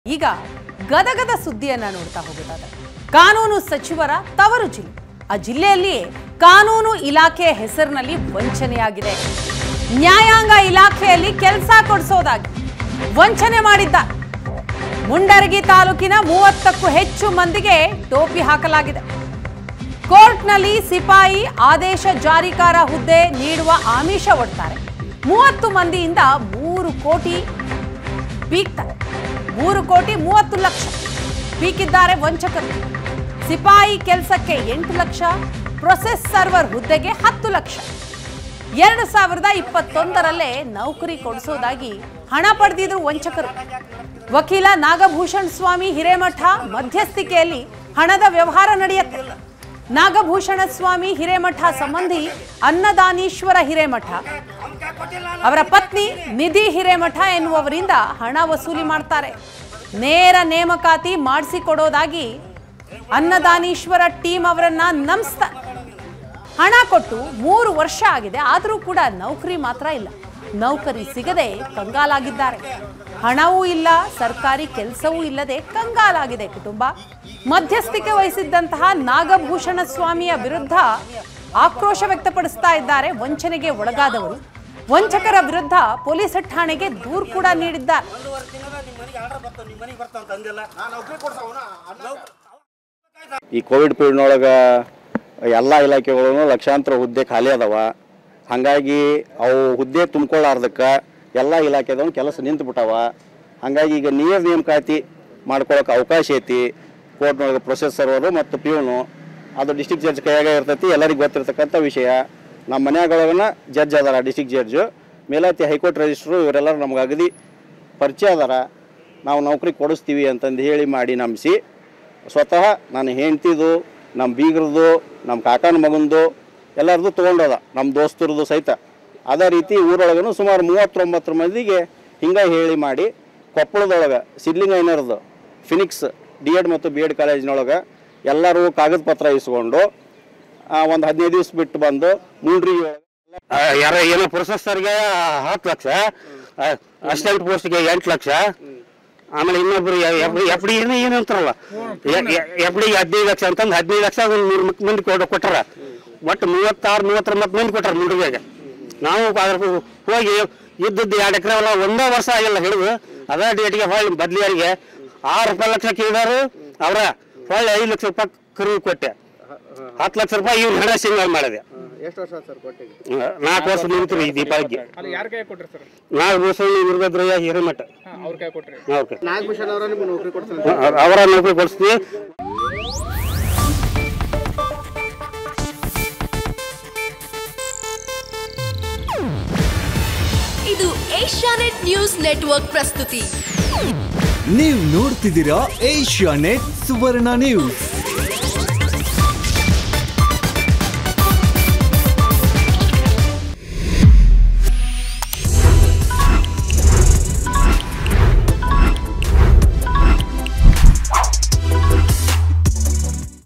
ಈಗ ಗದಗದ ಸುದ್ದಿಯನ್ನ ನೋಡ್ತಾ ಹೋಗೋದಾದ್ರೆ ಕಾನೂನು ಸಚಿವರ ತವರು ಜಿಲ್ಲೆ ಆ ಜಿಲ್ಲೆಯಲ್ಲಿಯೇ ಕಾನೂನು ಇಲಾಖೆ ಹೆಸರಿನಲ್ಲಿ ವಂಚನೆಯಾಗಿದೆ ನ್ಯಾಯಾಂಗ ಇಲಾಖೆಯಲ್ಲಿ ಕೆಲಸ ಕೊಡಿಸೋದಾಗಿ ವಂಚನೆ ಮಾಡಿದ್ದ ಮುಂಡರಗಿ ತಾಲೂಕಿನ ಮೂವತ್ತಕ್ಕೂ ಹೆಚ್ಚು ಮಂದಿಗೆ ಟೋಪಿ ಹಾಕಲಾಗಿದೆ ಕೋರ್ಟ್ನಲ್ಲಿ ಸಿಪಾಯಿ ಆದೇಶ ಜಾರಿಕಾರ ಹುದ್ದೆ ನೀಡುವ ಆಮಿಷ ಒಡ್ತಾರೆ ಮೂವತ್ತು ಮಂದಿಯಿಂದ ಮೂರು ಕೋಟಿ ಪೀಕ್ತಾರೆ ಮೂರು ಕೋಟಿ ಮೂವತ್ತು ಲಕ್ಷ ಪೀಕಿದ್ದಾರೆ ವಂಚಕರು ಸಿಪಾಯಿ ಕೆಲಸಕ್ಕೆ ಎಂಟು ಲಕ್ಷ ಪ್ರೊಸೆಸ್ ಸರ್ವರ್ ಹುದ್ದೆಗೆ ಹತ್ತು ಲಕ್ಷ ಎರಡು ಸಾವಿರದ ಇಪ್ಪತ್ತೊಂದರಲ್ಲೇ ನೌಕರಿ ಕೊಡಿಸೋದಾಗಿ ಹಣ ಪಡೆದಿದ್ರು ವಂಚಕರು ವಕೀಲ ನಾಗಭೂಷಣ್ ಸ್ವಾಮಿ ಹಿರೇಮಠ ಮಧ್ಯಸ್ಥಿಕೆಯಲ್ಲಿ ಹಣದ ವ್ಯವಹಾರ ನಡೆಯುತ್ತೆ ನಾಗಭೂಷಣ ಸ್ವಾಮಿ ಹಿರೇಮಠ ಸಂಬಂಧಿ ಅನ್ನದಾನೀಶ್ವರ ಹಿರೇಮಠ ಅವರ ಪತ್ನಿ ನಿಧಿ ಹಿರೇಮಠ ಎನ್ನುವವರಿಂದ ಹಣ ವಸೂಲಿ ಮಾಡ್ತಾರೆ ನೇರ ನೇಮಕಾತಿ ಮಾಡಿಸಿಕೊಡೋದಾಗಿ ಅನ್ನದಾನೀಶ್ವರ ಟೀಮ್ ಅವರನ್ನ ನಂಬಿಸ್ತಾರೆ ಹಣ ಕೊಟ್ಟು ಮೂರು ವರ್ಷ ಆಗಿದೆ ಆದರೂ ಕೂಡ ನೌಕರಿ ಮಾತ್ರ ಇಲ್ಲ ನೌಕರಿ ಸಿಗದೆ ಕಂಗಾಲಾಗಿದ್ದಾರೆ ಹಣವೂ ಇಲ್ಲ ಸರ್ಕಾರಿ ಕೆಲಸವೂ ಇಲ್ಲದೆ ಕಂಗಾಲಾಗಿದೆ ಕುಟುಂಬ ಮಧ್ಯಸ್ಥಿಕೆ ವಹಿಸಿದ್ದಂತಹ ನಾಗಭೂಷಣ ಸ್ವಾಮಿಯ ವಿರುದ್ಧ ಆಕ್ರೋಶ ವ್ಯಕ್ತಪಡಿಸ್ತಾ ಇದ್ದಾರೆ ವಂಚನೆಗೆ ಒಳಗಾದವರು ವಂಚಕರ ವಿರುದ್ಧ ಪೊಲೀಸ್ ಠಾಣೆಗೆ ದೂರು ಕೂಡ ನೀಡಿದ್ದಾರೆ ಒಂದೂವರೆ ತಿಂಗಳ ನಿಮ್ಮ ಮನೆಗೆ ಆರ್ಡರ್ ಬರ್ತಾವ ನಿಮ್ಮ ಮನೆಗೆ ಬರ್ತಾವ ಅಂತ ಅಂದಿಲ್ಲ ನಾನು ನೌಕರಿ ಕೊಡ್ತಾವನ ಈ ಕೋವಿಡ್ ಪೀರಿಯಡ್ನೊಳಗೆ ಎಲ್ಲ ಇಲಾಖೆಗಳು ಲಕ್ಷಾಂತರ ಹುದ್ದೆ ಖಾಲಿ ಅದಾವ ಹಾಗಾಗಿ ಅವು ಹುದ್ದೆ ತುಂಬ್ಕೊಳ್ಳಾರ್ದಕ್ಕೆ ಎಲ್ಲ ಇಲಾಖೆದವ್ನು ಕೆಲಸ ನಿಂತು ಬಿಟ್ಟಾವ ಹಾಗಾಗಿ ಈಗ ನೇರ ನೇಮಕಾತಿ ಮಾಡ್ಕೊಳಕ್ಕೆ ಅವಕಾಶ ಐತಿ ಕೋರ್ಟ್ನೊಳಗೆ ಪ್ರೊಸೆಸರ್ವರು ಮತ್ತು ಪ್ಯೂನು ಅದು ಡಿಸ್ಟಿಕ್ ಜಡ್ಜ್ ಕೈಯಾಗ ಇರ್ತೈತಿ ಎಲ್ಲರಿಗೂ ಗೊತ್ತಿರ್ತಕ್ಕಂಥ ವಿಷಯ ನಮ್ಮ ಮನ್ಯಾಗೊಳಗನ ಜಡ್ಜ್ ಅದಾರ ಡಿಸ್ಟಿಕ್ ಜಡ್ಜು ಮೇಲಾತಿ ಹೈಕೋರ್ಟ್ ರಿಜಿಸ್ಟ್ರು ಇವರೆಲ್ಲರೂ ನಮ್ಗೆ ಅಗದಿ ಪರಿಚಯ ಅದಾರ ನಾವು ನೌಕರಿ ಕೊಡಿಸ್ತೀವಿ ಅಂತಂದು ಹೇಳಿ ಮಾಡಿ ನಂಬಿಸಿ ಸ್ವತಃ ನನ್ನ ಹೆಂಡ್ತಿದು ನಮ್ಮ ಬೀಗರದು ನಮ್ಮ ಕಾಕನ ಮಗಂದು ಎಲ್ಲರದು ತೊಗೊಂಡದ ನಮ್ಮ ದೋಸ್ತರದು ಸಹಿತ ಅದೇ ರೀತಿ ಊರೊಳಗೂ ಸುಮಾರು ಮೂವತ್ತೊಂಬತ್ತು ಮಂದಿಗೆ ಹಿಂಗೆ ಹೇಳಿ ಮಾಡಿ ಕೊಪ್ಪಳದೊಳಗೆ ಸಿದ್ಲಿಂಗಯ್ಯನವ್ರದ್ದು ಫಿನಿಕ್ಸ್ ಡಿ ಎಡ್ ಮತ್ತು ಬಿ ಎಡ್ ಕಾಲೇಜಿನೊಳಗೆ ಎಲ್ಲರೂ ಕಾಗದ ಪತ್ರ ಇಸ್ಕೊಂಡು ಒಂದು ಹದಿನೈದು ದಿವ್ಸ ಬಿಟ್ಟು ಬಂದು ಮೂಡ್ರಿ ಯಾರ ಏನೋ ಪ್ರೊಸೆಸರ್ಗೆ ಹತ್ತು ಲಕ್ಷ ಅಸಿಸ್ಟೆಂಟ್ ಪೋಸ್ಟ್ಗೆ ಎಂಟು ಲಕ್ಷ ಆಮೇಲೆ ಇನ್ನೊಬ್ರು ಎಫ್ ಡಿ ಏನು ಏನು ಅಂತಾರಲ್ಲ ಎಫ್ ಡಿ ಹದಿನೈದು ಲಕ್ಷ ಅಂತಂದು ಹದಿನೈದು ಲಕ್ಷ ಒಂದು ನೂರು ಮಂದಿ ಕೊಡ ಕೊಟ್ಟಾರ ಒಟ್ಟು ಮೂವತ್ತಾರು ಮೂವತ್ತೊಂಬತ್ತು ಮಂದಿ ಕೊಟ್ಟಾರ ಮುಂಡ್ರಿಗಾಗ ನಾವು ಅದ್ರ ಹೋಗಿ ಇದ್ದದ್ದು ಎರಡು ಎಕರೆ ಹೊಲ ಒಂದೇ ವರ್ಷ ಆಗಿಲ್ಲ ಹಿಡಿದು ಅದೇ ಡೇಟ್ಗೆ ಹೊಳ್ಳಿ ಬದ್ಲಿಯರಿಗೆ ಆರು ರೂಪಾಯಿ ಲಕ್ಷ ಕೇಳಿದಾರು ಅವರ ಹೊಳ್ಳಿ ಐದು ಲಕ್ಷ ರೂಪಾಯಿ ಕರು ಕೊಟ್ಟೆ ಹತ್ತು ಲಕ್ಷ ರೂಪಾಯಿ ಇವ್ನು ಹಣ ಸಿಂಗಲ್ ಮಾಡಿದೆ ಎಷ್ಟು ವರ್ಷ ಸರ್ ಕೊಟ್ಟಿಗೆ ನಾಲ್ಕು ವರ್ಷ ನಿಂತ್ರು ಈ ದೀಪಾವಳಿಗೆ ಅಲ್ಲಿ ಯಾರ ಕೈ ಕೊಟ್ರಿ ಸರ್ ನಾವು ಬಸವಳ್ಳಿ ವೀರಭದ್ರಯ್ಯ ಹಿರೇಮಠ ಅವ್ರ ಕೈ ಕೊಟ್ರಿ ಓಕೆ ನಾಗಭೂಷಣ್ ಅವರ ನಿಮ್ಗೆ ನೌಕರಿ ಕೊಡ್ತಾರೆ ಅವರ ನೌಕರಿ ಕೊಡಿಸ್ತೀವಿ ಇದು ಏಷ್ಯಾನೆಟ್ ನ್ಯೂಸ್ ನೆಟ್ವರ್ಕ್ ಪ್ರಸ್ತುತಿ ನೀವು ನೋಡ್ತಿದ್ದೀರಾ ಏಷ್ಯಾ ನೆಟ್ ಸುವರ್ಣ ನ್ಯೂಸ್